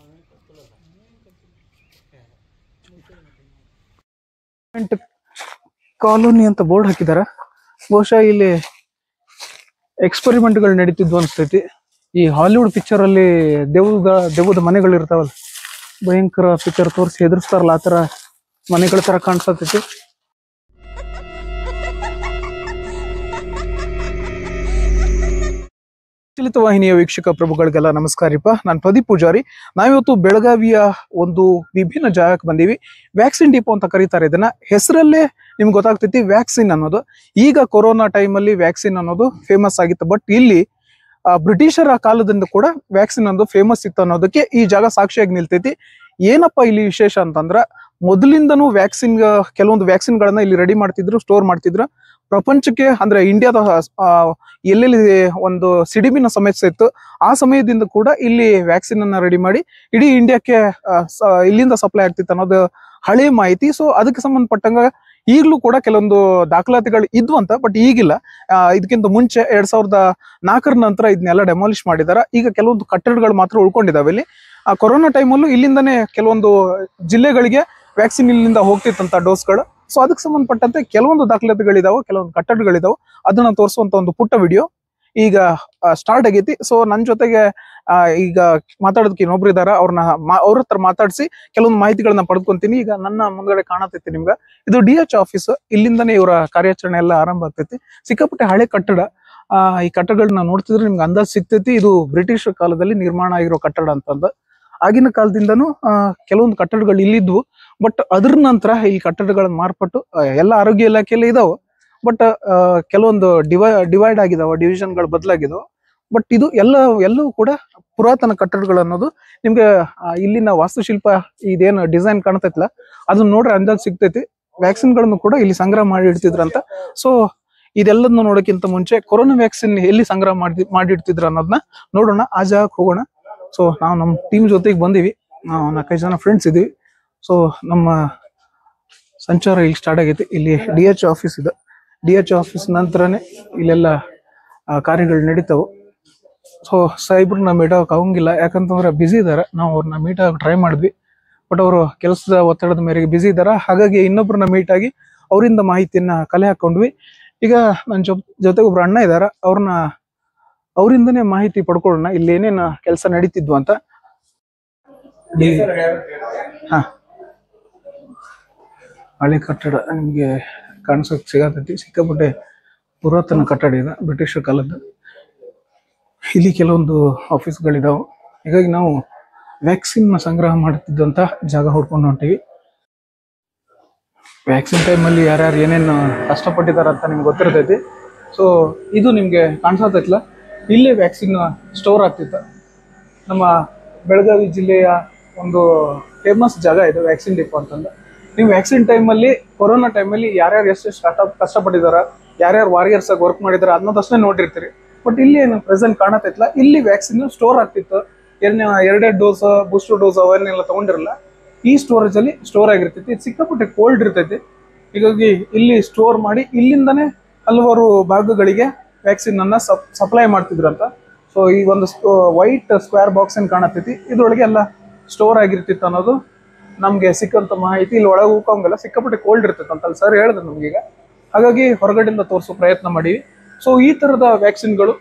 colony ಅಂತ board ಹಾಕಿದಾರ ಬಹುಶಃ ಇಲ್ಲಿ ಎಕ್ಸ್ಪೆರಿಮೆಂಟ್ಗಳು ನಡೀತಿದ್ವು ಅನ್ಸ್ತೈತಿ ಈ ಹಾಲಿವುಡ್ ಪಿಕ್ಚರ್ ಅಲ್ಲಿ ದೇವದ ದೇವದ ಮನೆಗಳು ಇರ್ತಾವಲ್ಲ ಭಯಂಕರ ಪಿಕ್ಚರ್ ತೋರಿಸಿ ಹೆದರ್ಸ್ತಾರಲ್ಲ ಆ ತರ ಮನೆಗಳ ತರ ಕಾಣಿಸತೈತಿ ಚಲಿತ ವಾಹಿನಿಯ ವೀಕ್ಷಕ ಪ್ರಭುಗಳಿಗೆಲ್ಲ ನಮಸ್ಕಾರಪ್ಪ ನಾನು ಪ್ರದೀಪ್ ಪೂಜಾರಿ ನಾವಿವತ್ತು ಬೆಳಗಾವಿಯ ಒಂದು ವಿಭಿನ್ನ ಜಾಗಕ್ಕೆ ಬಂದೀವಿ ವ್ಯಾಕ್ಸಿನ್ ಡಿಪೋ ಅಂತ ಕರೀತಾರೆ ಇದನ್ನ ಹೆಸರಲ್ಲೇ ನಿಮ್ಗೆ ಗೊತ್ತಾಗ್ತೈತಿ ವ್ಯಾಕ್ಸಿನ್ ಅನ್ನೋದು ಈಗ ಕೊರೋನಾ ಟೈಮಲ್ಲಿ ವ್ಯಾಕ್ಸಿನ್ ಅನ್ನೋದು ಫೇಮಸ್ ಆಗಿತ್ತು ಬಟ್ ಇಲ್ಲಿ ಆ, ಬ್ರಿಟಿಷರ ಕಾಲದಿಂದ ಕೂಡ ವ್ಯಾಕ್ಸಿನ್ ಅನ್ನೋದು ಫೇಮಸ್ ಇತ್ತು ಅನ್ನೋದಕ್ಕೆ ಈ ಜಾಗ ಸಾಕ್ಷಿಯಾಗಿ ನಿಲ್ತೈತಿ ಏನಪ್ಪ ಇಲ್ಲಿ ವಿಶೇಷ ಅಂತಂದ್ರ ಮೊದಲಿಂದನೂ ವ್ಯಾಕ್ಸಿನ್ ಕೆಲವೊಂದು ವ್ಯಾಕ್ಸಿನ್ ಗಳನ್ನ ಇಲ್ಲಿ ರೆಡಿ ಮಾಡ್ತಿದ್ರು ಸ್ಟೋರ್ ಮಾಡ್ತಿದ್ರು ಪ್ರಪಂಚಕ್ಕೆ ಅಂದ್ರೆ ಇಂಡಿಯಾದ ಆ, ಎಲ್ಲೆಲ್ಲಿ ಒಂದು ಸಿಡಿಮಿನ ಸಮಸ್ಯೆ ಇತ್ತು ಆ ಸಮಯದಿಂದ ಕೂಡ ಇಲ್ಲಿ ವ್ಯಾಕ್ಸಿನ್ ಅನ್ನ ರೆಡಿ ಮಾಡಿ ಇಡೀ ಇಂಡಿಯಾಕ್ಕೆ ಆ, ಸ- ಇಲ್ಲಿಂದ ಸಪ್ಲೈ ಆಗ್ತಿತ್ತು ಅನ್ನೋದು ಹಳೆ ಮಾಹಿತಿ ಸೊ ಅದಕ್ಕೆ ಸಂಬಂಧಪಟ್ಟಂಗ ಈಗಲೂ ಕೂಡ ಕೆಲವೊಂದು ದಾಖಲಾತಿಗಳು ಇದ್ವು ಅಂತ ಬಟ್ ಈಗಿಲ್ಲ ಆ, ಇದಕ್ಕಿಂತ ಮುಂಚೆ ಎರಡ್ ಸಾವಿರದ ನಾಲ್ಕರ ನಂತರ ಇದನ್ನೆಲ್ಲ ಡೆಮಾಲಿಷ್ ಮಾಡಿದಾರ ಈಗ ಕೆಲವೊಂದು ಕಟ್ಟಡಗಳು ಮಾತ್ರ ಉಳ್ಕೊಂಡಿದಾವೆ ಇಲ್ಲಿ ಆ ಕೊರೋನಾ ಟೈಮಲ್ಲೂ ಇಲ್ಲಿಂದನೇ ಕೆಲವೊಂದು ಜಿಲ್ಲೆಗಳಿಗೆ ವ್ಯಾಕ್ಸಿನ್ ಇಲ್ಲಿಂದ ಹೋಗ್ತಿತ್ತಂತ ಡೋಸ್ಗಳು ಸೊ ಅದಕ್ಕೆ ಸಂಬಂಧಪಟ್ಟಂತೆ ಕೆಲವೊಂದು ದಾಖಲಾತಿಗಳಿದಾವೆ ಕೆಲವೊಂದು ಕಟ್ಟಡಗಳಿದಾವೆ ಅದನ್ನ ತೋರಿಸುವಂತ ಒಂದು ಪುಟ್ಟ ವಿಡಿಯೋ ಈಗ ಸ್ಟಾರ್ಟ್ ಆಗೈತಿ ಸೊ ನನ್ನ ಜೊತೆಗೆ ಆ, ಈಗ ಮಾತಾಡೋದಕ್ಕೆ ಇನ್ನೊಬ್ರು ಇದಾರ ಅವ್ರನ್ನ ಅವ್ರ ಹತ್ರ ಮಾತಾಡಿಸಿ ಕೆಲವೊಂದು ಮಾಹಿತಿಗಳನ್ನ ಪಡೆದುಕೊಂತೀನಿ ಈಗ ನನ್ನ ಮುಂದ್ಗಡೆ ಕಾಣತೈತಿ ನಿಮ್ಗೆ ಇದು ಡಿ ಎಚ್ ಆಫೀಸ್ ಇಲ್ಲಿಂದನೇ ಇವರ ಕಾರ್ಯಾಚರಣೆ ಎಲ್ಲ ಆರಂಭ ಆಗ್ತೈತಿ ಸಿಕ್ಕಾಪಟ್ಟೆ ಹಳೆ ಕಟ್ಟಡ ಆ ಈ ಕಟ್ಟಡಗಳನ್ನ ನೋಡ್ತಿದ್ರೆ ನಿಮ್ಗೆ ಅಂದಾಜ್ ಸಿಗ್ತೈತಿ ಇದು ಬ್ರಿಟಿಷ್ ಕಾಲದಲ್ಲಿ ನಿರ್ಮಾಣ ಆಗಿರೋ ಕಟ್ಟಡ ಅಂತಂದ ಆಗಿನ ಕಾಲದಿಂದನೂ ಆ, ಕೆಲವೊಂದು ಕಟ್ಟಡಗಳು ಇಲ್ಲಿದ್ವು ಬಟ್ ಅದ್ರ ನಂತರ ಈ ಕಟ್ಟಡಗಳನ್ನ ಮಾರ್ಪಟ್ಟು ಆ, ಎಲ್ಲ ಆರೋಗ್ಯ ಇಲಾಖೆಯಲ್ಲಿ ಇದಾವೆ ಬಟ್ ಕೆಲವೊಂದು ಡಿವೈ ಡಿವೈಡ್ ಆಗಿದಾವ ಡಿವಿಷನ್ಗಳು ಬದಲಾಗಿದಾವ ಬಟ್ ಇದು ಎಲ್ಲ ಎಲ್ಲವೂ ಕೂಡ ಪುರಾತನ ಕಟ್ಟಡಗಳು ಅನ್ನೋದು ನಿಮ್ಗೆ ಆ, ಇಲ್ಲಿನ ವಾಸ್ತುಶಿಲ್ಪ ಇದೇನು ಡಿಸೈನ್ ಕಾಣ್ತೈತಲ್ಲ ಅದನ್ನ ನೋಡ್ರೆ ಅಂದಾಜ್ ಸಿಗ್ತೈತಿ ವ್ಯಾಕ್ಸಿನ್ಗಳನ್ನು ಕೂಡ ಇಲ್ಲಿ ಸಂಗ್ರಹ ಮಾಡಿ ಇಡ್ತಿದ್ರಂತ ಸೊ ಇದೆಲ್ಲದನ್ನ ನೋಡೋಕ್ಕಿಂತ ಮುಂಚೆ ಕೊರೋನಾ ವ್ಯಾಕ್ಸಿನ್ ಎಲ್ಲಿ ಸಂಗ್ರಹ ಮಾಡಿ ಮಾಡಿಡ್ತಿದ್ರು ಅನ್ನೋದನ್ನ ನೋಡೋಣ ಆ ಜಾಗಕ್ಕೆ ಹೋಗೋಣ ಸೊ ನಾವು ನಮ್ಮ ಟೀಮ್ ಜೊತೆಗೆ ಬಂದೀವಿ ನಾವು ನಾಲ್ಕೈದು ಜನ ಫ್ರೆಂಡ್ಸ್ ಇದೀವಿ ಸೊ ನಮ್ಮ ಸಂಚಾರ ಇಲ್ಲಿ ಸ್ಟಾರ್ಟ್ ಆಗೈತಿ ಇಲ್ಲಿ ಡಿ ಎಚ್ ಆಫೀಸ್ ಇದೆ ಡಿ ಎಚ್ ಆಫೀಸ್ ನಂತರನೇ ಇಲ್ಲೆಲ್ಲ ಆ, ಕಾರ್ಯಗಳು ನಡೀತಾವು ಸೊ ಸಾಹೇಬ್ರನ್ನ ಮೀಟ್ ಆಗಕ್ಕೆ ಆಗಂಗಿಲ್ಲ ಯಾಕಂತಂದ್ರೆ ಬ್ಯುಸಿ ಇದಾರೆ ನಾವು ಅವ್ರನ್ನ ಮೀಟ್ ಆಗಕ್ಕೆ ಟ್ರೈ ಮಾಡಿದ್ವಿ ಬಟ್ ಅವರು ಕೆಲಸದ ಒತ್ತಡದ ಮೇರೆಗೆ ಬ್ಯುಸಿ ಇದಾರ ಹಾಗಾಗಿ ಇನ್ನೊಬ್ರನ್ನ ಮೀಟ್ ಆಗಿ ಅವರಿಂದ ಮಾಹಿತಿಯನ್ನ ಕಲೆ ಹಾಕೊಂಡ್ವಿ ಈಗ ನನ್ನ ಜೊ ಜೊತೆಗೆ ಒಬ್ರು ಅಣ್ಣ ಇದಾರ ಅವ್ರನ್ನ ಅವರಿಂದನೇ ಮಾಹಿತಿ ಪಡ್ಕೊಳ್ಳೋಣ ಇಲ್ಲಿ ಏನೇನು ಕೆಲಸ ನಡೀತಿದ್ವು ಅಂತ ಡಿ- ಹಾ ಹಳೆ ಕಟ್ಟಡ ನಿಮ್ಗೆ ಕಾಣಿಸೋಕ್ ಸಿಗತೈತಿ ಸಿಕ್ಕಾಪಟ್ಟೆ ಪುರಾತನ ಕಟ್ಟಡ ಇದೆ ಬ್ರಿಟಿಷರ ಕಾಲದ್ದು ಇಲ್ಲಿ ಕೆಲವೊಂದು ಆಫೀಸ್ಗಳಿದಾವೆ ಹೀಗಾಗಿ ನಾವು ವ್ಯಾಕ್ಸಿನ್ ಸಂಗ್ರಹ ಮಾಡುತ್ತಿದ್ದಂತ ಜಾಗ ಹುಡ್ಕೊಂಡು ಹೊಂಟಿವಿ ವ್ಯಾಕ್ಸಿನ್ ಟೈಮಲ್ಲಿ ಯಾರ್ಯಾರು ಏನೇನು ಕಷ್ಟಪಟ್ಟಿದ್ದಾರೆ ಅಂತ ನಿಮ್ಗೆ ಗೊತ್ತಿರ್ತೈತಿ ಸೊ ಇದು ನಿಮ್ಗೆ ಕಾಣಿಸತೈತಲ್ಲ ಇಲ್ಲೇ ವ್ಯಾಕ್ಸಿನ್ ಸ್ಟೋರ್ ಆಗ್ತಿತ್ತು ನಮ್ಮ ಬೆಳಗಾವಿ ಜಿಲ್ಲೆಯ ಒಂದು ಫೇಮಸ್ ಜಾಗ ಇದು ವ್ಯಾಕ್ಸಿನ್ ಡಿಪೋ ಅಂತಂದು ನೀವು ವ್ಯಾಕ್ಸಿನ್ ಟೈಮಲ್ಲಿ ಕೊರೋನಾ ಟೈಮಲ್ಲಿ ಯಾರ್ಯಾರು ಎಷ್ಟೆಷ್ಟು ಕಷ್ಟ ಕಷ್ಟಪಟ್ಟಿದಾರ ಯಾರ್ಯಾರು ವಾರಿಯರ್ಸ್ ಆಗಿ ವರ್ಕ್ ಮಾಡಿದಾರ ಅನ್ನೋದಷ್ಟೇ ನೋಡಿರ್ತೀರಿ ಬಟ್ ಇಲ್ಲಿ ಏನು ಪ್ರೆಸೆಂಟ್ ಕಾಣತೈತಲ್ಲ ಇಲ್ಲಿ ವ್ಯಾಕ್ಸಿನ್ ಸ್ಟೋರ್ ಆಗ್ತಿತ್ತು ಎರಡನೇ ಎರಡೆರಡು ಡೋಸ್ ಬೂಸ್ಟರ್ ಡೋಸ್ ಅವನ್ನೆಲ್ಲ ತಗೊಂಡಿರಲ್ಲ ಈ ಸ್ಟೋರೇಜ್ ಅಲ್ಲಿ ಸ್ಟೋರ್ ಆಗಿರ್ತೈತಿ ಇದು ಸಿಕ್ಕಾಪಟ್ಟೆ ಕೋಲ್ಡ್ ಇರ್ತೈತಿ ಹೀಗಾಗಿ ಇಲ್ಲಿ ಸ್ಟೋರ್ ಮಾಡಿ ಇಲ್ಲಿಂದನೇ ಹಲವಾರು ಭಾಗಗಳಿಗೆ ವ್ಯಾಕ್ಸಿನ್ ಅನ್ನ ಸಪ್ಲೈ ಮಾಡ್ತಿದ್ರಂತ ಸೊ ಈ ಒಂದು ವೈಟ್ ಸ್ಕ್ವೇರ್ ಬಾಕ್ಸ್ ಏನ್ ಕಾಣತೈತಿ ಇದ್ರೊಳಗೆ ಎಲ್ಲ ಸ್ಟೋರ್ ಆಗಿರ್ತಿತ್ತು ಅನ್ನೋದು ನಮ್ಗೆ ಸಿಕ್ಕಂತ ಮಾಹಿತಿ ಇಲ್ಲಿ ಒಳಗೆ ಹೋಗಂಗಿಲ್ಲ ಸಿಕ್ಕಾಪಟ್ಟೆ ಕೋಲ್ಡ್ ಇರ್ತೈತೆ ಅಂತ ಅಲ್ಲಿ ಸರ್ ಹೇಳಿದ್ರು ನಮ್ಗೀಗ ಹಾಗಾಗಿ ಹೊರಗಡೆಯಿಂದ ತೋರಿಸೋ ಪ್ರಯತ್ನ ಮಾಡೀವಿ ಸೊ ಈ ತರದ ವ್ಯಾಕ್ಸಿನ್ಗಳು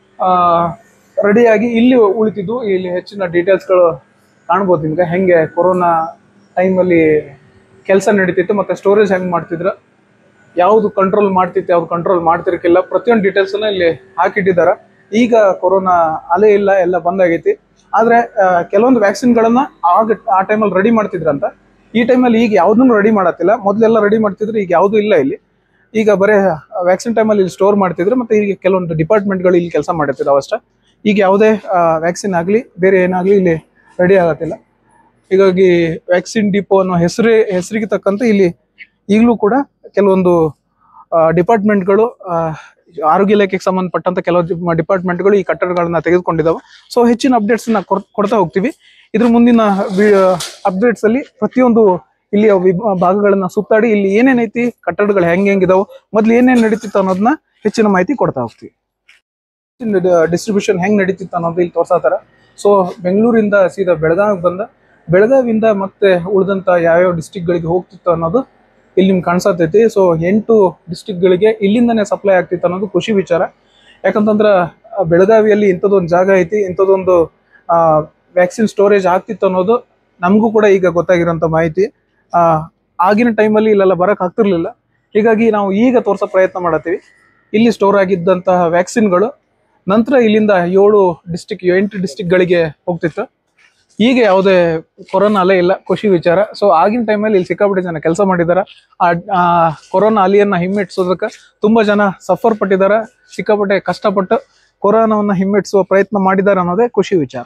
ರೆಡಿಯಾಗಿ ಇಲ್ಲಿ ಉಳಿತಿದ್ದು ಇಲ್ಲಿ ಹೆಚ್ಚಿನ ಡೀಟೇಲ್ಸ್ಗಳು ಕಾಣ್ಬೋದು ನಿಮ್ಗೆ ಹೆಂಗೆ ಕೊರೋನಾ ಟೈಮಲ್ಲಿ ಕೆಲಸ ನಡೀತಿತ್ತು ಮತ್ತೆ ಸ್ಟೋರೇಜ್ ಹೆಂಗೆ ಮಾಡ್ತಿದ್ರು ಯಾವುದು ಕಂಟ್ರೋಲ್ ಮಾಡ್ತಿತ್ತು ಯಾವ್ದು ಕಂಟ್ರೋಲ್ ಮಾಡ್ತಿರ್ಕಿಲ್ಲ ಪ್ರತಿಯೊಂದು ಡೀಟೇಲ್ಸ್ ಇಲ್ಲಿ ಹಾಕಿಟ್ಟಿದ್ದಾರೆ ಈಗ ಕೊರೋನಾ ಅಲೆ ಇಲ್ಲ ಎಲ್ಲ ಬಂದಾಗೈತಿ ಆದ್ರೆ ಆ, ಕೆಲವೊಂದು ವ್ಯಾಕ್ಸಿನ್ಗಳನ್ನ ಆಗ ಆ ಟೈಮಲ್ಲಿ ರೆಡಿ ಮಾಡ್ತಿದ್ರಂತ ಈ ಟೈಮಲ್ಲಿ ಈಗ ಯಾವ್ದನ್ನು ರೆಡಿ ಮಾಡತ್ತಿಲ್ಲ ಮೊದಲೆಲ್ಲ ರೆಡಿ ಮಾಡ್ತಿದ್ರು ಈಗ ಯಾವುದು ಇಲ್ಲ ಇಲ್ಲಿ ಈಗ ಬರೇ ವ್ಯಾಕ್ಸಿನ್ ಟೈಮಲ್ಲಿ ಇಲ್ಲಿ ಸ್ಟೋರ್ ಮಾಡ್ತಿದ್ರು ಮತ್ತೆ ಈಗ ಕೆಲವೊಂದು ಡಿಪಾರ್ಟ್ಮೆಂಟ್ಗಳು ಇಲ್ಲಿ ಕೆಲಸ ಮಾಡ್ತಿದ್ದಾವೆ ಅಷ್ಟೇ ಈಗ ಯಾವುದೇ ವ್ಯಾಕ್ಸಿನ್ ಆಗಲಿ ಬೇರೆ ಏನಾಗಲಿ ಇಲ್ಲಿ ರೆಡಿ ಆಗತ್ತಿಲ್ಲ ಹೀಗಾಗಿ ವ್ಯಾಕ್ಸಿನ್ ಡಿಪೋ ಅನ್ನೋ ಹೆಸರೇ ಹೆಸರಿಗೆ ತಕ್ಕಂತೆ ಇಲ್ಲಿ ಈಗಲೂ ಕೂಡ ಕೆಲವೊಂದು ಡಿಪಾರ್ಟ್ಮೆಂಟ್ಗಳು ಆರೋಗ್ಯ ಇಲಾಖೆಗೆ ಸಂಬಂಧಪಟ್ಟಂತ ಕೆಲವು ಡಿಪಾರ್ಟ್ಮೆಂಟ್ಗಳು ಈ ಕಟ್ಟಡಗಳನ್ನ ತೆಗೆದುಕೊಂಡಿದ್ದಾವೆ ಸೊ ಹೆಚ್ಚಿನ ಅಪ್ಡೇಟ್ಸ್ ನ ಕೊಡ್- ಕೊಡ್ತಾ ಹೋಗ್ತೀವಿ ಇದ್ರ ಮುಂದಿನ ಅಪ್ಡೇಟ್ಸ್ ಅಲ್ಲಿ ಪ್ರತಿಯೊಂದು ಇಲ್ಲಿ ವಿಭ- ಭಾಗಗಳನ್ನ ಸುತ್ತಾಡಿ ಇಲ್ಲಿ ಏನೇನೈತಿ ಕಟ್ಟಡಗಳು ಹೆಂಗ್ ಹೆಂಗಿದಾವೆ ಮೊದ್ಲು ಏನೇನ್ ನಡೀತಿತ್ತು ಅನ್ನೋದನ್ನ ಹೆಚ್ಚಿನ ಮಾಹಿತಿ ಕೊಡ್ತಾ ಹೋಗ್ತೀವಿ ಡಿಸ್ಟ್ರಿಬ್ಯೂಷನ್ ಹೆಂಗ್ ನಡೀತಿತ್ತು ಅನ್ನೋದು ಇಲ್ಲಿ ತೋರ್ಸತ್ತಾರ ಸೊ ಬೆಂಗಳೂರಿಂದ ಸೀದಾ ಬೆಳಗಾವಿಗೆ ಬಂದ ಬೆಳಗಾವಿಯಿಂದ ಮತ್ತೆ ಉಳಿದಂತ ಯಾವ್ಯಾವ ಡಿಸ್ಟಿಕ್ಗಳಿಗೆ ಹೋಗ್ತಿತ್ತು ಅನ್ನೋದು ಇಲ್ಲಿ ನಿಮ್ಗೆ ಕಾಣಿಸತೈತಿ ಸೊ ಎಂಟು ಡಿಸ್ಟಿಕ್ಗಳಿಗೆ ಇಲ್ಲಿಂದನೇ ಸಪ್ಲೈ ಆಗ್ತಿತ್ತು ಅನ್ನೋದು ಖುಷಿ ವಿಚಾರ ಯಾಕಂತಂದ್ರ ಆ, ಬೆಳಗಾವಿಯಲ್ಲಿ ಇಂಥದ್ದೊಂದು ಜಾಗ ಐತಿ ಇಂಥದ್ದೊಂದು ವ್ಯಾಕ್ಸಿನ್ ಸ್ಟೋರೇಜ್ ಆಗ್ತಿತ್ತು ಅನ್ನೋದು ನಮಗೂ ಕೂಡ ಈಗ ಗೊತ್ತಾಗಿರೋಂಥ ಮಾಹಿತಿ ಆ, ಆಗಿನ ಟೈಮಲ್ಲಿ ಇಲ್ಲೆಲ್ಲ ಬರಕ್ ಆಗ್ತಿರ್ಲಿಲ್ಲ ಹೀಗಾಗಿ ನಾವು ಈಗ ತೋರ್ಸೋ ಪ್ರಯತ್ನ ಮಾಡತ್ತೀವಿ ಇಲ್ಲಿ ಸ್ಟೋರ್ ಆಗಿದ್ದಂತಹ ವ್ಯಾಕ್ಸಿನ್ಗಳು ನಂತರ ಇಲ್ಲಿಂದ ಏಳು ಡಿಸ್ಟಿಕ್ ಎಂಟು ಡಿಸ್ಟಿಕ್ಗಳಿಗೆ ಹೋಗ್ತಿತ್ತು ಈಗ ಯಾವುದೇ ಕೊರೋನಾ ಅಲೆ ಇಲ್ಲ ಖುಷಿ ವಿಚಾರ ಸೊ ಆಗಿನ ಟೈಮಲ್ಲಿ ಇಲ್ಲಿ ಸಿಕ್ಕಾಪಟ್ಟೆ ಜನ ಕೆಲಸ ಮಾಡಿದಾರ ಆ ಆ ಕೊರೋನಾ ಅಲಿಯನ್ನ ಹಿಮ್ಮೆಟ್ಟಿಸೋದಕ್ಕೆ ತುಂಬಾ ಜನ ಸಫರ್ ಪಟ್ಟಿದಾರ ಸಿಕ್ಕಾಪಟ್ಟೆ ಕಷ್ಟಪಟ್ಟು ಕೊರೋನಾವನ್ನ ಹಿಮ್ಮೆಟ್ಟಿಸುವ ಪ್ರಯತ್ನ ಮಾಡಿದ್ದಾರೆ ಅನ್ನೋದೇ ಖುಷಿ ವಿಚಾರ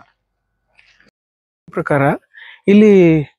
ಈ ಪ್ರಕಾರ ಇಲ್ಲಿ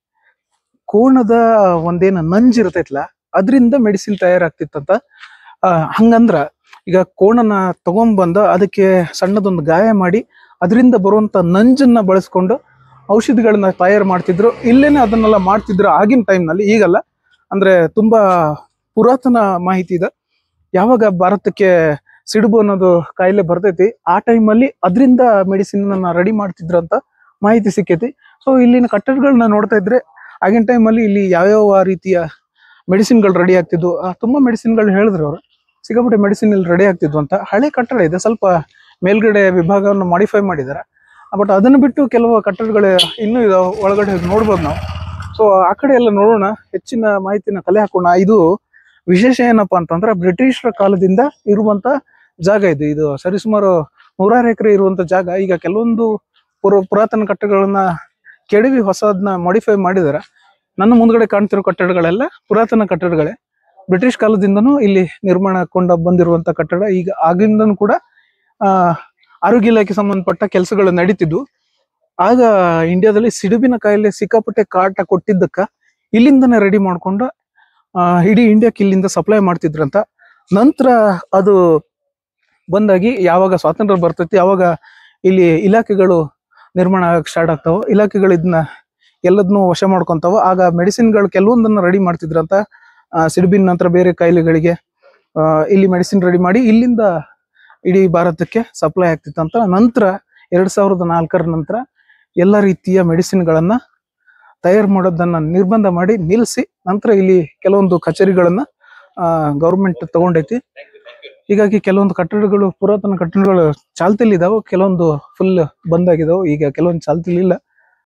ಕೋಣದ ಒಂದೇನ ನಂಜ್ ಇರ್ತೈತ್ಲ ಅದರಿಂದ ಮೆಡಿಸಿನ್ ತಯಾರಾಗ್ತಿತ್ತಂತ ಆ, ಹಂಗಂದ್ರ ಈಗ ಕೋಣನ ತಗೊಂಡ್ಬಂದು ಅದಕ್ಕೆ ಸಣ್ಣದೊಂದು ಗಾಯ ಮಾಡಿ ಅದರಿಂದ ಬರುವಂತ ನಂಜನ್ನ ಬಳಸ್ಕೊಂಡು ಔಷಧಿಗಳನ್ನ ತಯಾರು ಮಾಡ್ತಿದ್ರು ಇಲ್ಲೇನೆ ಅದನ್ನೆಲ್ಲ ಮಾಡ್ತಿದ್ರು ಆಗಿನ ಟೈಮ್ನಲ್ಲಿ ಈಗಲ್ಲ ಅಂದ್ರೆ ತುಂಬಾ ಪುರಾತನ ಮಾಹಿತಿ ಇದೆ ಯಾವಾಗ ಭಾರತಕ್ಕೆ ಸಿಡುಬು ಅನ್ನೋದು ಕಾಯಿಲೆ ಬರ್ತೈತಿ ಆ ಟೈಮಲ್ಲಿ ಅದರಿಂದ ಮೆಡಿಸಿನ್ ರೆಡಿ ಮಾಡ್ತಿದ್ರು ಅಂತ ಮಾಹಿತಿ ಸಿಕ್ಕೈತಿ ಸೊ ಇಲ್ಲಿನ ಕಟ್ಟಡಗಳನ್ನ ನೋಡ್ತಾ ಇದ್ರೆ ಆಗಿನ ಟೈಮಲ್ಲಿ ಇಲ್ಲಿ ಯಾವ್ಯಾವ ರೀತಿಯ ಮೆಡಿಸಿನ್ಗಳು ರೆಡಿ ಆಗ್ತಿದ್ವು ಆ, ತುಂಬಾ ಮೆಡಿಸಿನ್ಗಳು ಹೇಳಿದ್ರು ಅವರು ಸಿಕ್ಕಾಪಟ್ಟೆ ಮೆಡಿಸಿನ್ ಇಲ್ಲಿ ರೆಡಿ ಆಗ್ತಿದ್ವು ಅಂತ ಹಳೆ ಕಟ್ಟಡ ಇದೆ ಸ್ವಲ್ಪ ಮೇಲ್ಗಡೆ ವಿಭಾಗವನ್ನು ಮಾಡಿಫೈ ಮಾಡಿದ್ದಾರೆ ಬಟ್ ಅದನ್ನು ಬಿಟ್ಟು ಕೆಲವು ಕಟ್ಟಡಗಳು ಇನ್ನೂ ಇದಾವೆ ಒಳಗಡೆ ಹೋಗಿ ನೋಡ್ಬೋದು ನಾವು ಸೊ ಆ ಕಡೆ ಎಲ್ಲ ನೋಡೋಣ ಹೆಚ್ಚಿನ ಮಾಹಿತಿನ ಕಲೆ ಹಾಕೋಣ ಇದು ವಿಶೇಷ ಏನಪ್ಪಾ ಅಂತಂದ್ರೆ ಬ್ರಿಟಿಷರ ಕಾಲದಿಂದ ಇರುವಂತ ಜಾಗ ಇದು ಇದು ಸರಿಸುಮಾರು ನೂರಾರು ಎಕರೆ ಇರುವಂತ ಜಾಗ ಈಗ ಕೆಲವೊಂದು ಪುರ ಪುರಾತನ ಕಟ್ಟಡಗಳನ್ನ ಕೆಡವಿ ಹೊಸದನ್ನ ಮಾಡಿಫೈ ಮಾಡಿದ್ದಾರೆ ನನ್ನ ಮುಂದ್ಗಡೆ ಕಾಣ್ತಿರೋ ಕಟ್ಟಡಗಳೆಲ್ಲ ಪುರಾತನ ಕಟ್ಟಡಗಳೇ ಬ್ರಿಟಿಷ್ ಕಾಲದಿಂದನೂ ಇಲ್ಲಿ ನಿರ್ಮಾಣಕೊಂಡ ಬಂದಿರುವಂತ ಕಟ್ಟಡ ಈಗ ಆಗಿಂದನೂ ಕೂಡ ಆ ಆರೋಗ್ಯ ಇಲಾಖೆ ಸಂಬಂಧಪಟ್ಟ ಕೆಲಸಗಳು ನಡೀತಿದ್ವು ಆಗ ಇಂಡಿಯಾದಲ್ಲಿ ಸಿಡುಬಿನ ಕಾಯಿಲೆ ಸಿಕ್ಕಾಪಟ್ಟೆ ಕಾಟ ಕೊಟ್ಟಿದ್ದಕ್ಕ ಇಲ್ಲಿಂದನೇ ರೆಡಿ ಮಾಡ್ಕೊಂಡು ಆ, ಇಡೀ ಇಂಡಿಯಾಕ್ಕೆ ಇಲ್ಲಿಂದ ಸಪ್ಲೈ ಮಾಡ್ತಿದ್ರಂತ ನಂತರ ಅದು ಬಂದಾಗಿ ಯಾವಾಗ ಸ್ವಾತಂತ್ರ್ಯ ಬರ್ತೈತಿ ಯಾವಾಗ ಇಲ್ಲಿ ಇಲಾಖೆಗಳು ನಿರ್ಮಾಣ ಆಗಕ್ಕೆ ಸ್ಟಾರ್ಟ್ ಆಗ್ತಾವ ಇಲಾಖೆಗಳು ಇದನ್ನ ಎಲ್ಲದನ್ನೂ ವಶ ಮಾಡ್ಕೊಂತಾವ ಆಗ ಮೆಡಿಸಿನ್ಗಳು ಕೆಲವೊಂದನ್ನ ರೆಡಿ ಮಾಡ್ತಿದ್ರಂತ ಆ, ಸಿಡುಬಿನ ನಂತರ ಬೇರೆ ಕಾಯಿಲೆಗಳಿಗೆ ಆ, ಇಲ್ಲಿ ಮೆಡಿಸಿನ್ ರೆಡಿ ಮಾಡಿ ಇಲ್ಲಿಂದ ಇಡೀ ಭಾರತಕ್ಕೆ ಸಪ್ಲೈ ಆಗ್ತಿತ್ತಂತ ನಂತರ ಎರಡ್ ಸಾವಿರದ ನಾಲ್ಕರ ನಂತರ ಎಲ್ಲ ರೀತಿಯ ಮೆಡಿಸಿನ್ಗಳನ್ನ ತಯಾರು ಮಾಡೋದನ್ನ ನಿರ್ಬಂಧ ಮಾಡಿ ನಿಲ್ಲಿಸಿ ನಂತರ ಇಲ್ಲಿ ಕೆಲವೊಂದು ಕಚೇರಿಗಳನ್ನ ಗೌರ್ಮೆಂಟ್ ತಗೊಂಡೈತಿ ಹೀಗಾಗಿ ಕೆಲವೊಂದು ಕಟ್ಟಡಗಳು ಪುರಾತನ ಕಟ್ಟಡಗಳು ಚಾಲ್ತಿಲಿ ಇದಾವೆ ಕೆಲವೊಂದು ಫುಲ್ ಬಂದ್ ಆಗಿದಾವೆ ಈಗ ಕೆಲವೊಂದು ಚಾಲ್ತಿಲಿ ಇಲ್ಲ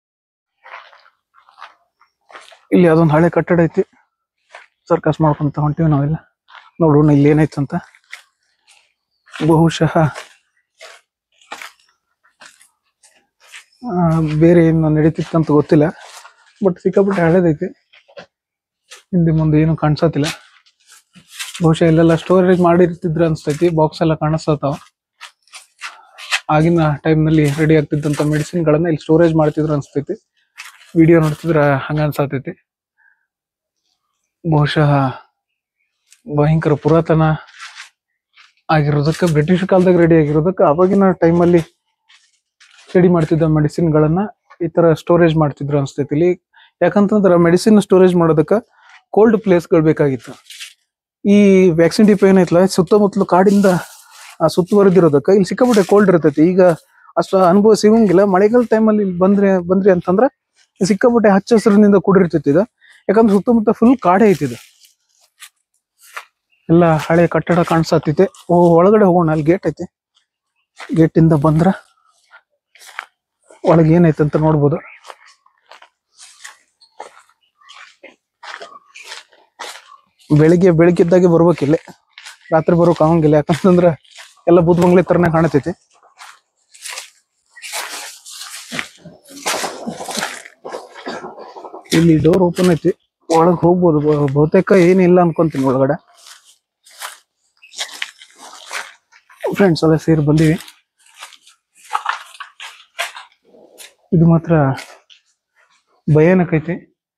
ಇಲ್ಲಿ ಅದೊಂದು ಹಳೆ ಕಟ್ಟಡ ಐತಿ ಸರ್ಕಸ್ ಮಾಡ್ಕೊಂತ ಹೊಂಟಿವಿ ನಾವೆಲ್ಲ ನೋಡೋಣ ಇಲ್ಲಿ ಏನೈತೆ ಅಂತ ಬಹುಶಃ ಆ, ಬೇರೆ ಏನು ನಡೀತಿತ್ತಂತ ಗೊತ್ತಿಲ್ಲ ಬಟ್ ಸಿಕ್ಕಾಪಟ್ಟೆ ಹಳೇದೈತಿ ಹಿಂದೆ ಮುಂದೆ ಏನು ಕಾಣಿಸತ್ತಿಲ್ಲ ಬಹುಶಃ ಇಲ್ಲೆಲ್ಲ ಸ್ಟೋರೇಜ್ ಮಾಡಿರ್ತಿದ್ರ ಅನ್ಸ್ತೈತಿ ಬಾಕ್ಸ್ ಎಲ್ಲ ಕಾಣಿಸ್ತತಾವ ಆಗಿನ ಟೈಮ್ನಲ್ಲಿ ರೆಡಿ ಆಗ್ತಿದ್ದಂತ ಮೆಡಿಸಿನ್ಗಳನ್ನ ಇಲ್ಲಿ ಸ್ಟೋರೇಜ್ ಮಾಡ್ತಿದ್ರು ಅನ್ಸ್ತೈತಿ ವಿಡಿಯೋ ನೋಡ್ತಿದ್ರ ಹಂಗ ಅನ್ಸತೈತಿ ಬಹುಶಃ ಭಯಂಕರ ಪುರಾತನ ಆಗಿರೋದಕ್ಕೆ ಬ್ರಿಟಿಷ್ ಕಾಲದಾಗ ರೆಡಿ ಆಗಿರೋದಕ್ಕೆ ಅವಾಗಿನ ಟೈಮಲ್ಲಿ ರೆಡಿ ಮಾಡ್ತಿದ್ದ ಮೆಡಿಸಿನ್ಗಳನ್ನ ಈ ತರ ಸ್ಟೋರೇಜ್ ಮಾಡ್ತಿದ್ರು ಅನ್ಸ್ತೈತಿ ಇಲ್ಲಿ ಯಾಕಂತಂದ್ರ ಮೆಡಿಸಿನ್ ಸ್ಟೋರೇಜ್ ಮಾಡೋದಕ್ಕೆ ಕೋಲ್ಡ್ ಪ್ಲೇಸ್ಗಳು ಬೇಕಾಗಿತ್ತು ಈ ವ್ಯಾಕ್ಸಿನ್ ಡಿಪೋ ಏನೈತಲ್ಲ ಸುತ್ತಮುತ್ತಲು ಕಾಡಿಂದ ಆ, ಸುತ್ತುವರೆದಿರೋದಕ್ಕೆ ಇಲ್ಲಿ ಸಿಕ್ಕಾಪಟ್ಟೆ ಕೋಲ್ಡ್ ಇರ್ತೈತಿ ಈಗ ಅಷ್ಟು ಅನುಭವ ಸಿಗಂಗಿಲ್ಲ ಮಳೆಗಾಲ ಟೈಮಲ್ಲಿ ಇಲ್ಲಿ ಬಂದ್ರೆ ಬಂದ್ರಿ ಅಂತಂದ್ರ ಸಿಕ್ಕಾಪಟ್ಟೆ ಹಚ್ಚ ಹಸಿರಿನಿಂದ ಕೂಡಿರ್ತೈತಿ ಇದು ಯಾಕಂದ್ರೆ ಸುತ್ತಮುತ್ತ ಫುಲ್ ಕಾಡೇ ಐತಿ ಇದು ಎಲ್ಲ ಹಳೆ ಕಟ್ಟಡ ಕಾಣಿಸತೈತಿ ಓ ಒಳಗಡೆ ಹೋಗೋಣ ಅಲ್ಲಿ ಗೇಟ್ ಐತಿ ಗೇಟ್ ಇಂದ ಬಂದ್ರ ಒಳಗೆ ಏನೈತೆ ಅಂತ ನೋಡ್ಬೋದು ಬೆಳಿಗ್ಗೆ ಬೆಳಿಗ್ಗೆದ್ದಾಗೆ ಬರ್ಬೇಕಿಲ್ಲ ರಾತ್ರಿ ಬರೋಕ್ ಆಗಂಗಿಲ್ಲ ಯಾಕಂತಂದ್ರ ಎಲ್ಲ ಬೂತ್ ಬಂಗ್ಲೆ ತರನೇ ಕಾಣತೈತಿ ಇಲ್ಲಿ ಡೋರ್ ಓಪನ್ ಐತಿ ಒಳಗ್ ಹೋಗ್ಬೋದು ಬ- ಬಹುತೇಕ ಏನಿಲ್ಲ ಅನ್ಕೊಂತೀನಿ ಒಳಗಡೆ ಫ್ರೆಂಡ್ಸ್ ಎಲ್ಲ ಸೇರಿ ಬಂದೀವಿ ಇದು ಮಾತ್ರ ಭಯಾನಕ ಐತಿ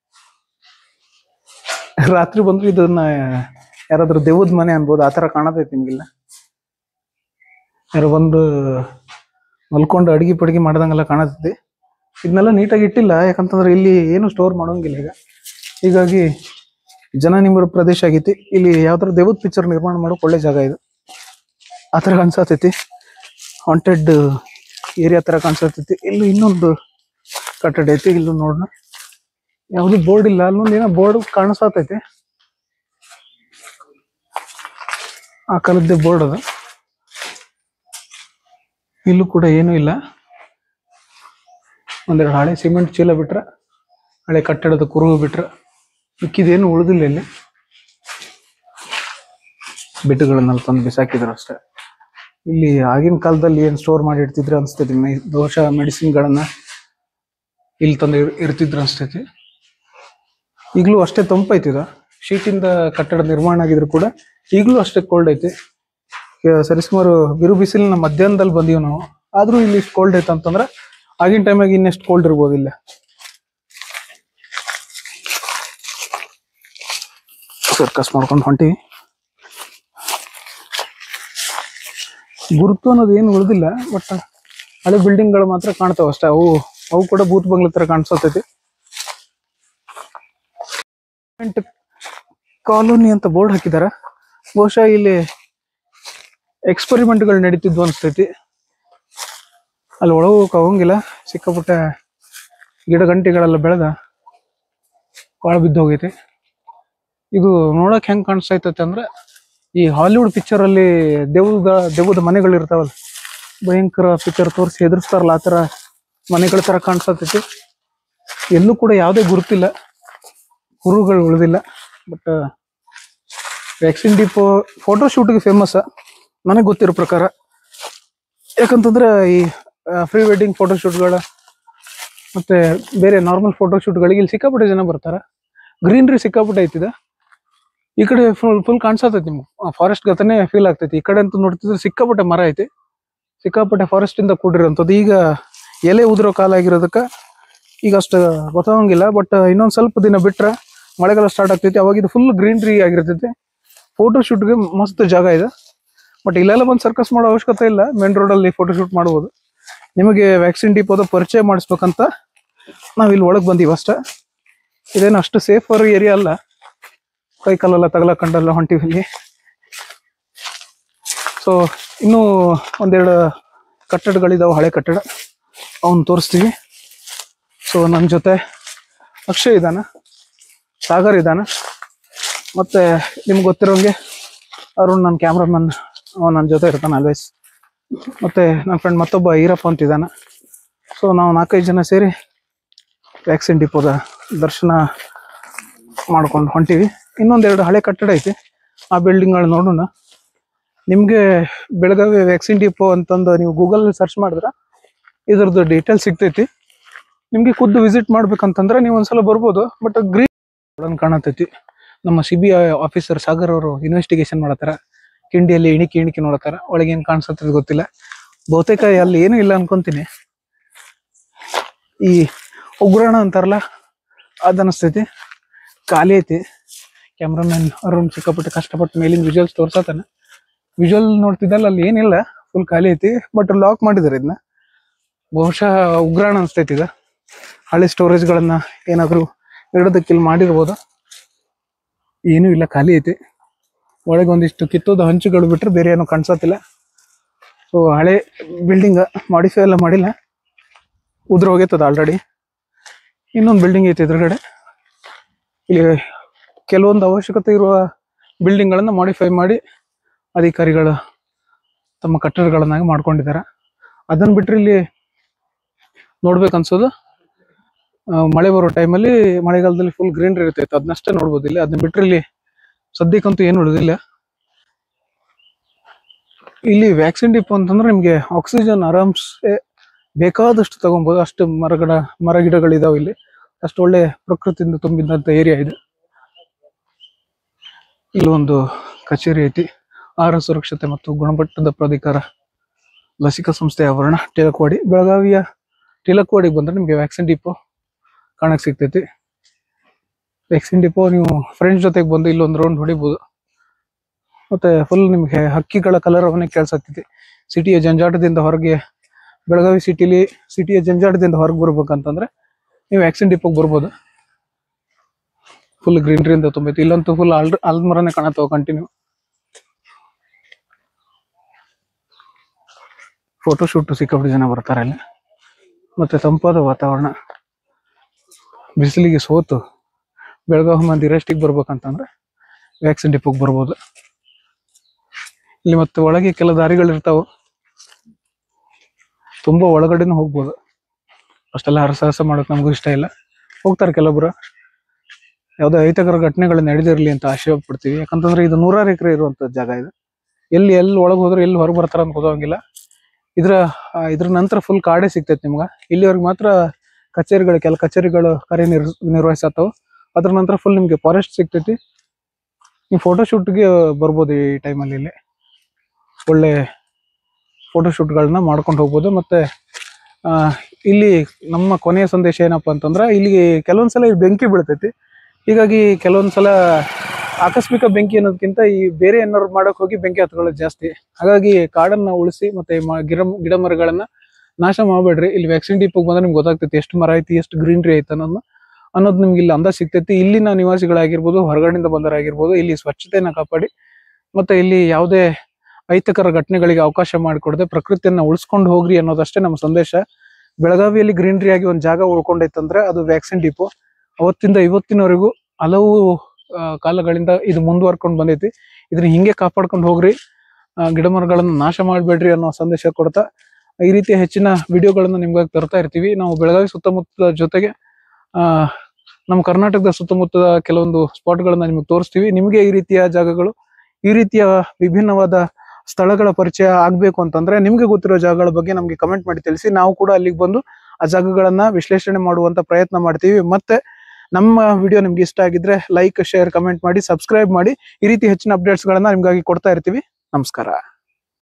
ರಾತ್ರಿ ಬಂದ್ರೆ ಇದನ್ನ ಯಾರಾದ್ರೂ ದೇವದ ಮನೆ ಅನ್ಬೋದು ಆತರ ಕಾಣತೈತಿ ನಿಮ್ಗಿಲ್ಲ ಯಾರೋ ಬಂದು ಮಲ್ಕೊಂಡು ಅಡಿಗೆ ಪಡಿಗೆ ಮಾಡ್ದಂಗೆಲ್ಲ ಕಾಣತೈತಿ ಇದನ್ನೆಲ್ಲ ನೀಟಾಗಿ ಇಟ್ಟಿಲ್ಲ ಯಾಕಂತಂದ್ರೆ ಇಲ್ಲಿ ಏನು ಸ್ಟೋರ್ ಮಾಡೋಂಗಿಲ್ಲ ಈಗ ಹೀಗಾಗಿ ಜನ ನಿಂಬರ ಪ್ರದೇಶ ಆಗೈತಿ ಇಲ್ಲಿ ಯಾವ್ದಾದ್ರು ದೇವದ ಪಿಕ್ಚರ್ ನಿರ್ಮಾಣ ಮಾಡೋಕೆ ಒಳ್ಳೆ ಜಾಗ ಇದು ಆ ಥರ ಅನ್ಸತೈತಿ ಹಾಂಟೆಡ್ ಏರಿಯಾ ತರ ಕಾಣಿಸ್ತೈತಿ ಇಲ್ಲಿ ಇನ್ನೊಂದು ಕಟ್ಟಡ ಐತಿ ಇಲ್ಲೂ ನೋಡೋಣ ಯಾವ್ದು ಬೋರ್ಡ್ ಇಲ್ಲ ಅಲ್ಲೊಂದು ಏನೋ ಬೋರ್ಡ್ ಕಾಣಿಸ್ತೈತಿ ಆ ಕಾಲದ್ದೇ ಬೋರ್ಡ್ ಅದು ಇಲ್ಲೂ ಕೂಡ ಏನೂ ಇಲ್ಲ ಒಂದೆರಡು ಹಳೆ ಸಿಮೆಂಟ್ ಚೀಲ ಬಿಟ್ರ ಹಳೆ ಕಟ್ಟಡದ ಕುರುಹು ಬಿಟ್ರ ಮಿಕ್ಕಿದೇನು ಉಳಿದಿಲ್ಲ ಇಲ್ಲಿ ಬಿಟ್ಟುಗಳನ್ನೆಲ್ಲ ತಂದು ಬಿಸಾಕಿದ್ರು ಅಷ್ಟೇ ಇಲ್ಲಿ ಆಗಿನ ಕಾಲದಲ್ಲಿ ಏನ್ ಸ್ಟೋರ್ ಮಾಡಿ ಇಡ್ತಿದ್ರು ಅನ್ಸ್ತೈತಿ ಮೈ ದೋಷ ಮೆಡಿಸಿನ್ಗಳನ್ನ ಇಲ್ಲಿ ತಂದು ಇರ್- ಇರ್ತಿದ್ರು ಅನ್ಸ್ತೈತಿ ಈಗಲೂ ಅಷ್ಟೇ ತಂಪೈತಿದ ಶೀಟಿಂದ ಕಟ್ಟಡ ನಿರ್ಮಾಣ ಆಗಿದ್ರು ಕೂಡ ಈಗಲೂ ಅಷ್ಟೇ ಕೋಲ್ಡ್ ಐತಿ ಈಗ ಸರಿಸುಮಾರು ಬಿರು ಬಿಸಿಲಿನ ಮಧ್ಯಾಹ್ನದಲ್ಲಿ ಬಂದೀವಿ ನಾವು ಆದ್ರೂ ಇಲ್ಲಿ ಇಷ್ಟು ಕೋಲ್ಡ್ ಐತೆ ಅಂತಂದ್ರೆ ಆಗಿನ ಟೈಮಾಗ ಇನ್ನೆಷ್ಟು ಕೋಲ್ಡ್ ಇರ್ಬೋದು ಇಲ್ಲ ಸರ್ಕಸ್ ಮಾಡ್ಕೊಂಡು ಹೊಂಟಿವಿ ಗುರುತು ಅನ್ನೋದು ಏನು ಉಳಿದಿಲ್ಲ ಬಟ್ ಹಳೆ ಬಿಲ್ಡಿಂಗ್ಗಳು ಮಾತ್ರ ಕಾಣ್ತಾವ ಅಷ್ಟೇ ಅವು ಅವು ಕೂಡ ಭೂತ್ ಬಂಗ್ಲೆ ತರ ಕಾಣಿಸತೈತಿ ಕಾಲೋನಿ ಅಂತ ಬೋರ್ಡ್ ಹಾಕಿದಾರ ಬಹುಶಃ ಇಲ್ಲಿ ಎಕ್ಸ್ಪೆರಿಮೆಂಟ್ಗಳು ನಡೀತಿದ್ವು ಅನಿಸ್ತೈತಿ ಅಲ್ಲಿ ಒಳಗೆ ಹೋಗಕ್ ಆಗಂಗಿಲ್ಲ ಸಿಕ್ಕಾಪಟ್ಟೆ ಗಿಡ ಗಂಟೆಗಳೆಲ್ಲ ಬೆಳೆದ ಬಾಳ ಬಿದ್ದು ಹೋಗೈತಿ ಇದು ನೋಡಕ್ ಹೆಂಗ್ ಕಾಣಿಸ್ತೈತೈತೆ ಅಂದ್ರೆ ಈ ಹಾಲಿವುಡ್ ಪಿಕ್ಚರ್ ಅಲ್ಲಿ ದೆವ್ವದ ದೆವ್ವದ ಮನೆಗಳು ಇರ್ತಾವಲ್ಲ ಭಯಂಕರ ಪಿಕ್ಚರ್ ತೋರಿಸಿ ಹೆದರ್ಸ್ತಾರಲ್ಲ ಆ ತರ ಮನೆಗಳ ತರ ಕಾಣಿಸ್ತೈತಿ ಎಲ್ಲೂ ಕೂಡ ಯಾವುದೇ ಗುರುತಿಲ್ಲ ಕುರುಗಳು ಉಳಿದಿಲ್ಲ ಬಟ್ ವ್ಯಾಕ್ಸಿನ್ ಡಿಪೋ ಫೋಟೋ ಶೂಟ್ಗೆ ಫೇಮಸ್ ನನಗೆ ಗೊತ್ತಿರೋ ಪ್ರಕಾರ ಯಾಕಂತಂದ್ರೆ ಈ ಪ್ರೀ ವೆಡ್ಡಿಂಗ್ ಫೋಟೋ ಶೂಟ್ಗಳ ಮತ್ತೆ ಬೇರೆ ನಾರ್ಮಲ್ ಫೋಟೋ ಶೂಟ್ಗಳಿಗೆ ಇಲ್ಲಿ ಸಿಕ್ಕಾಪಟ್ಟೆ ಜನ ಬರ್ತಾರ ಗ್ರೀನ್ರಿ ಸಿಕ್ಕಾಪಟ್ಟೆ ಐತಿದೆ ಈ ಕಡೆ ಫುಲ್ ಫುಲ್ ಕಾಣಿಸತೈತಿ ನಿಮ್ಗೆ ಫಾರೆಸ್ಟ್ ಗತನೇ ಫೀಲ್ ಆಗ್ತೈತಿ ಈ ಕಡೆ ಅಂತೂ ನೋಡ್ತಿದ್ರೆ ಸಿಕ್ಕಾಪಟ್ಟೆ ಮರ ಐತಿ ಸಿಕ್ಕಾಪಟ್ಟೆ ಫಾರೆಸ್ಟ್ ಇಂದ ಕೂಡಿರೋಂಥದ್ದು ಈಗ ಎಲೆ ಉದುರೋ ಕಾಲ ಆಗಿರೋದಕ್ಕ ಈಗ ಅಷ್ಟು ಗೊತ್ತಾಗಂಗಿಲ್ಲ ಬಟ್ ಇನ್ನೊಂದ್ ಸ್ವಲ್ಪ ದಿನ ಬಿಟ್ರೆ ಮಳೆಗಾಲ ಸ್ಟಾರ್ಟ್ ಆಗ್ತೈತಿ ಅವಾಗ ಇದು ಫುಲ್ ಗ್ರೀನ್ರಿ ಆಗಿರ್ತೈತಿ ಫೋಟೋ ಶೂಟ್ಗೆ ಮಸ್ತ್ ಜಾಗ ಇದೆ ಬಟ್ ಇಲ್ಲೆಲ್ಲ ಬಂದು ಸರ್ಕಸ್ ಮಾಡೋ ಅವಶ್ಯಕತೆ ಇಲ್ಲ ಮೇನ್ ರೋಡಲ್ಲಿ ಫೋಟೋ ಶೂಟ್ ಮಾಡ್ಬೋದು ನಿಮಗೆ ವ್ಯಾಕ್ಸಿನ್ ಡಿಪೋದ ಪರಿಚಯ ಮಾಡಿಸ್ಬೇಕಂತ ನಾವು ಇಲ್ಲಿ ಒಳಗೆ ಬಂದೀವಿ ಅಷ್ಟೇ ಇದೇನು ಅಷ್ಟು ಸೇಫರ್ ಏರಿಯಾ ಅಲ್ಲ ಕೈ ಕಾಲೆಲ್ಲ ತಗಲಕೊಂಡೆಲ್ಲ ಹೊಂಟಿವಿ ಇಲ್ಲಿ ಸೊ ಇನ್ನೂ ಒಂದೆರಡು ಕಟ್ಟಡಗಳಿದಾವೆ ಹಳೆ ಕಟ್ಟಡ ಅವನ್ ತೋರಿಸ್ತೀವಿ ಸೊ ನನ್ನ ಜೊತೆ ಅಕ್ಷಯ್ ಇದ್ದಾನ ಸಾಗರ್ ಇದ್ದಾನ ಮತ್ತೆ ನಿಮ್ಗೆ ಗೊತ್ತಿರೋಂಗೆ ಅರುಣ್ ನನ್ನ ಕ್ಯಾಮ್ರಾಮನ್ ಅವನು ನನ್ನ ಜೊತೆ ಇರ್ತಾನೆ ಆಲ್ವೇಸ್ ಮತ್ತೆ ನನ್ನ ಫ್ರೆಂಡ್ ಮತ್ತೊಬ್ಬ ಈರಪ್ಪ ಅಂತ ಇದ್ದಾನೆ ಸೊ ನಾವು ನಾಲ್ಕೈದು ಜನ ಸೇರಿ ವ್ಯಾಕ್ಸಿನ್ ಡಿಪೋದ ದರ್ಶನ ಮಾಡ್ಕೊಂಡು ಹೊಂಟಿವಿ ಇನ್ನೊಂದೆರಡು ಹಳೆ ಕಟ್ಟಡ ಐತಿ ಆ ಬಿಲ್ಡಿಂಗ್ಗಳು ನೋಡೋಣ ನಿಮಗೆ ಬೆಳಗಾವಿ ವ್ಯಾಕ್ಸಿನ್ ಡಿಪೋ ಅಂತಂದು ನೀವು ಗೂಗಲ್ ಸರ್ಚ್ ಮಾಡಿದ್ರೆ ಇದ್ರದ್ದು ಡೀಟೇಲ್ಸ್ ಸಿಗ್ತೈತಿ ನಿಮಗೆ ಖುದ್ದು ವಿಸಿಟ್ ಮಾಡ್ಬೇಕಂತಂದ್ರೆ ನೀವು ಒಂದ್ಸಲ ಬರ್ಬೋದು ಬಟ್ ಗ್ರೀನ್ ಕಾಣತೈತಿ ನಮ್ಮ C B I officer Sagar ಅವರು ಇನ್ವೆಸ್ಟಿಗೇಷನ್ ಮಾಡತ್ತಾರ ಕಿಂಡಿಯಲ್ಲಿ ಇಣಿಕೆ ಇಣಿಕೆ ನೋಡತ್ತಾರ ಒಳಗೆ ಏನ್ ಕಾಣಿಸ್ತದ ಗೊತ್ತಿಲ್ಲ ಬಹುತೇಕ ಅಲ್ಲಿ ಏನೂ ಇಲ್ಲ ಅನ್ಕೊಂತೀನಿ ಈ ಉಗ್ರಾಣ ಅಂತಾರಲ್ಲ ಅದ್ ಅನಸ್ತೈತಿ ಖಾಲಿ ಐತಿ ಕ್ಯಾಮ್ರಾಮನ್ ಅರುಣ್ ಸಿಕ್ಕಾಪಟ್ಟೆ ಕಷ್ಟಪಟ್ಟು ಮೇಲಿನ ವಿಜುವಲ್ಸ್ ತೋರ್ಸತಾನ ವಿಜುವಲ್ ನೋಡ್ತಿದ್ದಲ್ಲ ಅಲ್ಲಿ ಏನಿಲ್ಲ ಫುಲ್ ಖಾಲಿ ಐತಿ ಬಟ್ ಲಾಕ್ ಮಾಡಿದಾರೆ ಇದನ್ನ ಬಹುಶಃ ಉಗ್ರಾಣ ಅನ್ಸ್ತೈತಿ ಇದು ಹಳೆ ಸ್ಟೋರೇಜ್ಗಳನ್ನ ಏನಾದ್ರು ಇಡೋದಕ್ಕೆ ಇಲ್ಲಿ ಮಾಡಿರ್ಬೋದು ಏನೂ ಇಲ್ಲ ಖಾಲಿ ಐತಿ ಒಳಗೆ ಒಂದಿಷ್ಟು ಕಿತ್ತೋದ ಹಂಚುಗಳು ಬಿಟ್ರೆ ಬೇರೆ ಏನು ಕಾಣಿಸತ್ತಿಲ್ಲ ಸೊ ಹಳೆ ಬಿಲ್ಡಿಂಗ್ ಮಾಡಿಫೈ ಎಲ್ಲ ಮಾಡಿಲ್ಲ ಉದ್ರ ಹೋಗೈತದ ಆಲ್ರೆಡಿ ಇನ್ನೊಂದು ಬಿಲ್ಡಿಂಗ್ ಐತಿ ಎದುರುಗಡೆ ಇಲ್ಲಿ ಕೆಲವೊಂದು ಅವಶ್ಯಕತೆ ಇರುವ ಬಿಲ್ಡಿಂಗ್ಗಳನ್ನು ಮಾಡಿಫೈ ಮಾಡಿ ಅಧಿಕಾರಿಗಳು ತಮ್ಮ ಕಟ್ಟಡಗಳನ್ನಾಗಿ ಮಾಡ್ಕೊಂಡಿದ್ದಾರೆ ಅದನ್ನ ಬಿಟ್ರೆ ಇಲ್ಲಿ ನೋಡ್ಬೇಕನ್ಸೋದು ಆ, ಮಳೆ ಬರೋ ಟೈಮಲ್ಲಿ ಮಳೆಗಾಲದಲ್ಲಿ ಫುಲ್ ಗ್ರೀನರಿ ಇರ್ತೈತೆ ಅದನ್ನಷ್ಟೇ ನೋಡ್ಬೋದು ಇಲ್ಲಿ ಅದನ್ನ ಬಿಟ್ರೆ ಇಲ್ಲಿ ಸದ್ಯಕ್ಕಂತೂ ಏನು ಉಳಿದಿಲ್ಲ ಇಲ್ಲಿ ವ್ಯಾಕ್ಸಿನ್ ಡಿಪೋ ಅಂತಂದ್ರೆ ನಿಮ್ಗೆ ಆಕ್ಸಿಜನ್ ಆರಾಮ್ಸೆ ಬೇಕಾದಷ್ಟು ತಗೊಬೋದು ಅಷ್ಟು ಮರಗಿಡ ಮರ ಗಿಡಗಳಿದಾವೆ ಇಲ್ಲಿ ಅಷ್ಟು ಒಳ್ಳೆ ಪ್ರಕೃತಿಯಿಂದ ತುಂಬಿದಂತ ಏರಿಯಾ ಇದೆ ಇಲ್ಲೊಂದು ಕಚೇರಿ ಐತಿ ಆಹಾರ ಸುರಕ್ಷತೆ ಮತ್ತು ಗುಣಮಟ್ಟದ ಪ್ರಾಧಿಕಾರ ಲಸಿಕಾ ಸಂಸ್ಥೆ ಆವರಣ ಟಿಳಕವಾಡಿ ಬೆಳಗಾವಿಯ ಟಿಳಕವಾಡಿಗೆ ಬಂದ್ರೆ ನಿಮ್ಗೆ ವ್ಯಾಕ್ಸಿನ್ ಡಿಪೋ ಕಾಣಕ್ ಸಿಗ್ತೈತಿ ವ್ಯಾಕ್ಸಿನ್ ಡಿಪೋ ನೀವು ಫ್ರೆಂಡ್ಸ್ ಜೊತೆಗೆ ಬಂದು ಇಲ್ಲೊಂದು ರೌಂಡ್ ಹೊಡಿಬೋದು ಮತ್ತೆ ಫುಲ್ ನಿಮ್ಗೆ ಹಕ್ಕಿಗಳ ಕಲರವನ್ನೇ ಕೇಳಿಸತ್ತೈತಿ ಸಿಟಿಯ ಜಂಜಾಟದಿಂದ ಹೊರಗೆ ಬೆಳಗಾವಿ ಸಿಟಿಲಿ ಸಿಟಿಯ ಜಂಜಾಟದಿಂದ ಹೊರಗೆ ಬರ್ಬೇಕಂತಂದ್ರೆ ನೀವು ವ್ಯಾಕ್ಸಿನ್ ಡಿಪೋಗೆ ಬರ್ಬೋದು ಫುಲ್ ಗ್ರೀನರಿಯಿಂದ ತುಂಬೈತಿ ಇಲ್ಲಂತೂ ಫುಲ್ ಆಲ್ ಆಲ್ದ ಮರನೇ ಕಾಣತ್ತವ ಕಂಟಿನ್ಯೂ ಫೋಟೋ ಶೂಟ್ ಸಿಕ್ಕಾಪಟ್ಟೆ ಜನ ಬರ್ತಾರೆ ಅಲ್ಲಿ ಮತ್ತೆ ತಂಪಾದ ವಾತಾವರಣ ಬಿಸಿಲಿಗೆ ಸೋತು ಬೆಳಗಾವಿ ಮಂದಿ ರೆಸ್ಟಿಗೆ ಬರ್ಬೇಕಂತಂದ್ರೆ ವ್ಯಾಕ್ಸಿನ್ ಡಿಪೋಗೆ ಬರ್ಬೋದು ಇಲ್ಲಿ ಮತ್ತೆ ಒಳಗೆ ಕೆಲ ದಾರಿಗಳಿರ್ತಾವೆ ತುಂಬಾ ಒಳಗಡೆನೂ ಹೋಗ್ಬೋದು ಅಷ್ಟೆಲ್ಲ ಹರಸಾಹಸ ಮಾಡೋಕೆ ನಮಗೂ ಇಷ್ಟ ಇಲ್ಲ ಹೋಗ್ತಾರೆ ಕೆಲವೊಬ್ರು ಯಾವುದೋ ಅಹಿತಕರ ಘಟನೆಗಳು ನಡೆದಿರಲಿ ಅಂತ ಆಶಯ ಪಡ್ತೀವಿ ಯಾಕಂತಂದ್ರೆ ಇದು ನೂರಾರು ಎಕರೆ ಇರುವಂತ ಜಾಗ ಇದು ಎಲ್ಲಿ ಎಲ್ಲಿ ಒಳಗೆ ಹೋದ್ರೆ ಎಲ್ಲಿ ಹೊರಗೆ ಬರ್ತಾರ ಅಂತ ಗೊತ್ತಾಗಂಗಿಲ್ಲ ಇದ್ರ ಆ, ಇದ್ರ ನಂತರ ಫುಲ್ ಕಾಡೇ ಸಿಗ್ತೈತೆ ನಿಮ್ಗೆ ಇಲ್ಲಿವರೆಗೆ ಮಾತ್ರ ಕಚೇರಿಗಳು ಕೆಲ ಕಚೇರಿಗಳು ಕಾರ್ಯನಿರ್ ನಿರ್ವಹಿಸತ್ತವ ಅದ್ರ ನಂತರ ಫುಲ್ ನಿಮ್ಗೆ ಫಾರೆಸ್ಟ್ ಸಿಗ್ತೈತಿ ನೀವು ಫೋಟೋ ಶೂಟ್ಗೆ ಬರ್ಬೋದು ಈ ಟೈಮಲ್ಲಿ ಇಲ್ಲಿ ಒಳ್ಳೆ ಫೋಟೋ ಶೂಟ್ಗಳನ್ನ ಮಾಡ್ಕೊಂಡು ಹೋಗ್ಬೋದು ಮತ್ತೆ ಆ, ಇಲ್ಲಿ ನಮ್ಮ ಕೊನೆಯ ಸಂದೇಶ ಏನಪ್ಪಾ ಅಂತಂದ್ರೆ ಇಲ್ಲಿಗೆ ಕೆಲವೊಂದ್ಸಲ ಈ ಬೆಂಕಿ ಬೀಳ್ತೈತಿ ಹೀಗಾಗಿ ಕೆಲವೊಂದ್ಸಲ ಆಕಸ್ಮಿಕ ಬೆಂಕಿ ಅನ್ನೋದಕ್ಕಿಂತ ಈ ಬೇರೆ ಏನಾದ್ರು ಮಾಡಕ್ ಹೋಗಿ ಬೆಂಕಿ ಹತ್ಕೊಳ್ಳೋದು ಜಾಸ್ತಿ ಹಾಗಾಗಿ ಕಾಡನ್ನ ಉಳಿಸಿ ಮತ್ತೆ ಈ ಮ- ಗಿಡ ಗಿಡ ಮರಗಳನ್ನ ನಾಶ ಮಾಡಬೇಡ್ರಿ ಇಲ್ಲಿ ವ್ಯಾಕ್ಸಿನ್ ಡಿಪೋಗೆ ಬಂದ್ರೆ ನಿಮ್ಗೆ ಗೊತ್ತಾಗ್ತೈತಿ ಎಷ್ಟು ಮರ ಐತಿ ಎಷ್ಟು ಗ್ರೀನ್ರಿ ಐತಿ ಅನ್ನೋದನ್ನ ಅನ್ನೋದು ನಿಮ್ಗೆ ಇಲ್ಲಿ ಅಂದಾಜ್ ಸಿಗ್ತೈತಿ ಇಲ್ಲಿನ ನಿವಾಸಿಗಳಾಗಿರ್ಬೋದು ಹೊರಗಡೆಯಿಂದ ಬಂದವರಾಗಿರ್ಬೋದು ಇಲ್ಲಿ ಸ್ವಚ್ಛತೆಯನ್ನ ಕಾಪಾಡಿ ಮತ್ತೆ ಇಲ್ಲಿ ಯಾವುದೇ ಅಹಿತಕರ ಘಟನೆಗಳಿಗೆ ಅವಕಾಶ ಮಾಡಿಕೊಡದೆ ಪ್ರಕೃತಿಯನ್ನ ಉಳಿಸ್ಕೊಂಡು ಹೋಗ್ರಿ ಅನ್ನೋದಷ್ಟೇ ನಮ್ಮ ಸಂದೇಶ ಬೆಳಗಾವಿಯಲ್ಲಿ ಗ್ರೀನರಿ ಆಗಿ ಒಂದು ಜಾಗ ಉಳ್ಕೊಂಡೈತಂದ್ರೆ ಅದು ವ್ಯಾಕ್ಸಿನ್ ಡಿಪೋ ಅವತ್ತಿಂದ ಇವತ್ತಿನವರೆಗೂ ಹಲವು ಆ, ಕಾಲಗಳಿಂದ ಇದು ಮುಂದುವರ್ಕೊಂಡು ಬಂದೈತಿ ಇದನ್ನ ಹಿಂಗೆ ಕಾಪಾಡ್ಕೊಂಡು ಹೋಗ್ರಿ ಆ, ಗಿಡ ಮರಗಳನ್ನ ನಾಶ ಮಾಡಬೇಡ್ರಿ ಅನ್ನೋ ಸಂದೇಶ ಕೊಡ್ತಾ ಈ ರೀತಿಯ ಹೆಚ್ಚಿನ ವಿಡಿಯೋಗಳನ್ನ ನಿಮ್ಗಾಗಿ ತರ್ತಾ ಇರ್ತೀವಿ ನಾವು ಬೆಳಗಾವಿ ಸುತ್ತಮುತ್ತಲ ಜೊತೆಗೆ ಆ ನಮ್ಮ ಕರ್ನಾಟಕದ ಸುತ್ತಮುತ್ತಲ ಕೆಲವೊಂದು ಸ್ಪಾಟ್ಗಳನ್ನ ನಿಮಗೆ ತೋರಿಸ್ತೀವಿ ನಿಮಗೆ ಈ ರೀತಿಯ ಜಾಗಗಳು ಈ ರೀತಿಯ ವಿಭಿನ್ನವಾದ ಸ್ಥಳಗಳ ಪರಿಚಯ ಆಗ್ಬೇಕು ಅಂತಂದ್ರೆ ನಿಮ್ಗೆ ಗೊತ್ತಿರೋ ಜಾಗಗಳ ಬಗ್ಗೆ ನಮ್ಗೆ ಕಮೆಂಟ್ ಮಾಡಿ ತಿಳಿಸಿ ನಾವು ಕೂಡ ಅಲ್ಲಿಗೆ ಬಂದು ಆ ಜಾಗಗಳನ್ನ ವಿಶ್ಲೇಷಣೆ ಮಾಡುವಂತ ಪ್ರಯತ್ನ ಮಾಡ್ತೀವಿ ಮತ್ತೆ ನಮ್ಮ ವಿಡಿಯೋ ನಿಮ್ಗೆ ಇಷ್ಟ ಆಗಿದ್ರೆ ಲೈಕ್ ಶೇರ್ ಕಮೆಂಟ್ ಮಾಡಿ ಸಬ್ಸ್ಕ್ರೈಬ್ ಮಾಡಿ ಈ ರೀತಿ ಹೆಚ್ಚಿನ ಅಪ್ಡೇಟ್ಸ್ ಗಳನ್ನ ನಿಮ್ಗಾಗಿ ಕೊಡ್ತಾ ಇರ್ತೀವಿ ನಮಸ್ಕಾರ